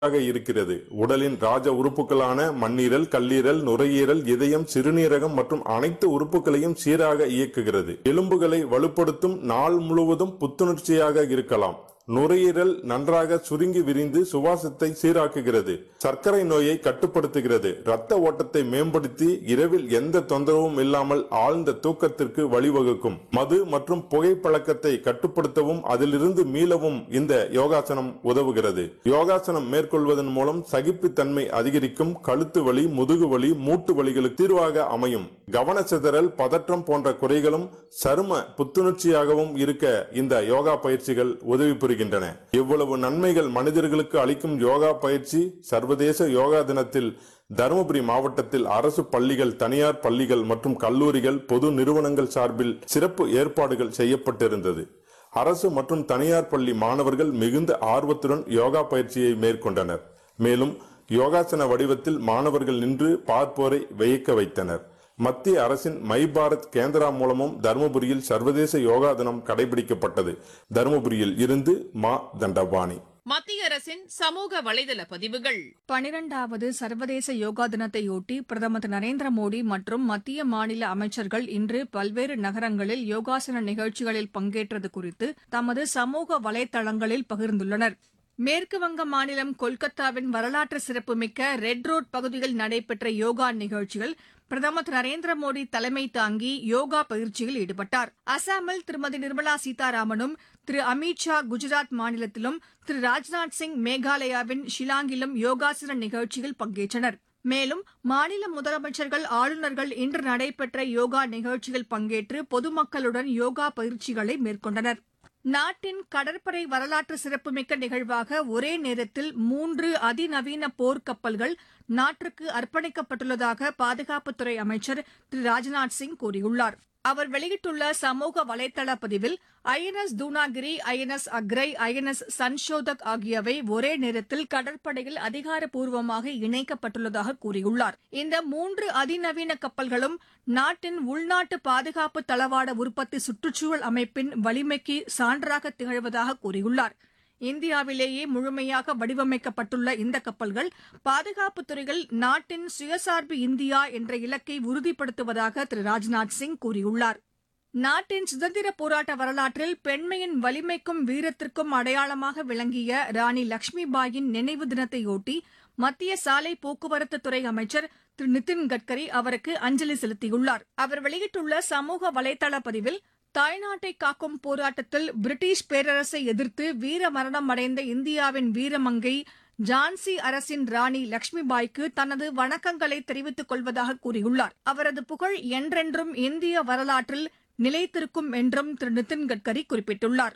ஆக இருக்கிறது உடலின் ராஜ உறுப்புகளான மண்ணீரல் கல்லீரல் நுரையீரல் இதயம் சிறுநீரகம் மற்றும் அனைத்து உறுப்புகளையும் சீராக இயக்குகிறது எலும்புகளை வலுப்படுத்தும் நாள் முழுவதும் புத்துணர்ச்சியாக இருக்கலாம் நுரையீரல் நன்றாக சுருங்கி விரிந்து சுவாசத்தை சீராக்குகிறது சர்க்கரை நோயை கட்டுப்படுத்துகிறது இரத்த ஓட்டத்தை மேம்படுத்தி இரவில் எந்த தொந்தரவும் இல்லாமல் ஆழ்ந்த தூக்கத்திற்கு வழிவகுக்கும் மது மற்றும் புகைப்பழக்கத்தை கட்டுப்படுத்தவும் அதிலிருந்து மீளவும் இந்த யோகாசனம் உதவுகிறது யோகாசனம் மேற்கொள்வதன் மூலம் சகிப்புத்தன்மை அதிகரிக்கும் கழுத்து வலி முதுகு வலி மூட்டு வலிகளுக்கு தீர்வாக அமையும் கவனச்சிதறல் பதற்றம் போன்ற குறைகளும் சரும புத்துணர்ச்சியாகவும் இருக்க இந்த யோகா பயிற்சிகள் உதவி புரிகின்றன இவ்வளவு நன்மைகள் மனிதர்களுக்கு அளிக்கும் யோகா பயிற்சி சர்வதேச யோகா தினத்தில் தருமபுரி மாவட்டத்தில் அரசு பள்ளிகள் தனியார் பள்ளிகள் மற்றும் கல்லூரிகள் பொது நிறுவனங்கள் சார்பில் சிறப்பு ஏற்பாடுகள் செய்யப்பட்டிருந்தது அரசு மற்றும் தனியார் பள்ளி மாணவர்கள் மிகுந்த ஆர்வத்துடன் யோகா பயிற்சியை மேற்கொண்டனர் மேலும் யோகாசன வடிவத்தில் மாணவர்கள் நின்று பார்ப்போரை வியக்க வைத்தனர் மத்திய அரசின் மை பாரத் கேந்திரா மூலமும் தருமபுரியில் சர்வதேச யோகா தினம் கடைபிடிக்கப்பட்டது தருமபுரியில் இருந்து மா தண்டபாணி மத்திய அரசின் சமூக வலைதள பதிவுகள் பனிரெண்டாவது சர்வதேச யோகா தினத்தையொட்டி பிரதமர் திரு நரேந்திர மோடி மற்றும் மத்திய மாநில அமைச்சர்கள் இன்று பல்வேறு நகரங்களில் யோகாசன நிகழ்ச்சிகளில் பங்கேற்றது குறித்து தமது சமூக வலைதளங்களில் பகிர்ந்துள்ளனர் மேற்கு வங்க மாநிலம் கொல்கத்தாவின் வரலாற்று சிறப்புமிக்க ரெட் ரோட் பகுதியில் நடைபெற்ற யோகா நிகழ்ச்சியில் பிரதமர் திரு நரேந்திர மோடி தலைமை தாங்கி யோகா பயிற்சியில் ஈடுபட்டார் அசாமில் திருமதி நிர்மலா சீதாராமனும் திரு அமித் ஷா குஜராத் மாநிலத்திலும் திரு ராஜ்நாத் சிங் மேகாலயாவின் ஷிலாங்கிலும் யோகாசன நிகழ்ச்சியில் பங்கேற்றனர் மேலும் மாநில முதலமைச்சர்கள் ஆளுநர்கள் இன்று நடைபெற்ற யோகா நிகழ்ச்சியில் பங்கேற்று பொதுமக்களுடன் யோகா பயிற்சிகளை மேற்கொண்டனர் நாட்டின் கடற்படை வரலாற்று சிறப்புமிக்க நிகழ்வாக ஒரே நேரத்தில் மூன்று அதிநவீன போர்க்கப்பல்கள் நாட்டிற்கு அர்ப்பணிக்கப்பட்டுள்ளதாக பாதுகாப்புத்துறை அமைச்சர் திரு ராஜ்நாத் சிங் கூறியுள்ளார் அவர் வெளியிட்டுள்ள சமூக வலைதள பதிவில் INS Dunagiri INS Akrai INS Sanshodhak ஆகியவை ஒரே நேரத்தில் கடற்படையில் அதிகாரப்பூர்வமாக இணைக்கப்பட்டுள்ளதாக கூறியுள்ளார் இந்த மூன்று அதிநவீன கப்பல்களும் நாட்டின் உள்நாட்டு பாதுகாப்பு தளவாட உற்பத்தி சுற்றுச்சூழல் அமைப்பின் வலிமைக்கு சான்றாக திகழ்வதாக கூறியுள்ளார் இந்தியாவிலேயே முழுமையாக வடிவமைக்கப்பட்டுள்ள இந்த கப்பல்கள் பாதுகாப்புத் துறையில் நாட்டின் சுயசார்பு இந்தியா என்ற இலக்கை உறுதிப்படுத்துவதாக திரு ராஜ்நாத் சிங் கூறியுள்ளார் நாட்டின் சுதந்திர போராட்ட வரலாற்றில் பெண்மையின் வலிமைக்கும் வீரத்திற்கும் அடையாளமாக விளங்கிய ராணி லட்சுமிபாயின் நினைவு தினத்தையொட்டி மத்திய சாலை போக்குவரத்து துறை அமைச்சர் திரு நிதின் கட்கரி அவருக்கு அஞ்சலி செலுத்தியுள்ளார் அவர் வெளியிட்டுள்ள சமூக வலைதள பதிவில் தாய்நாட்டை காக்கும் போராட்டத்தில் பிரிட்டிஷ் பேரரசை எதிர்த்து வீர மரணம் அடைந்த இந்தியாவின் வீரமங்கை ஜான்சி அரசின் ராணி லட்சுமிபாய்க்கு தனது வணக்கங்களை தெரிவித்துக் கொள்வதாக கூறியுள்ளார் அவரது புகழ் என்றென்றும் இந்திய வரலாற்றில் நிலைத்திருக்கும் என்றும் திரு நிதின் கட்கரி குறிப்பிட்டுள்ளார்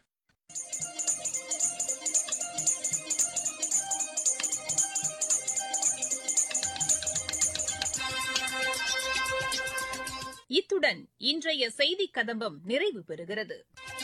இத்துடன் இன்றைய செய்திக் கதம்பம் நிறைவு பெறுகிறது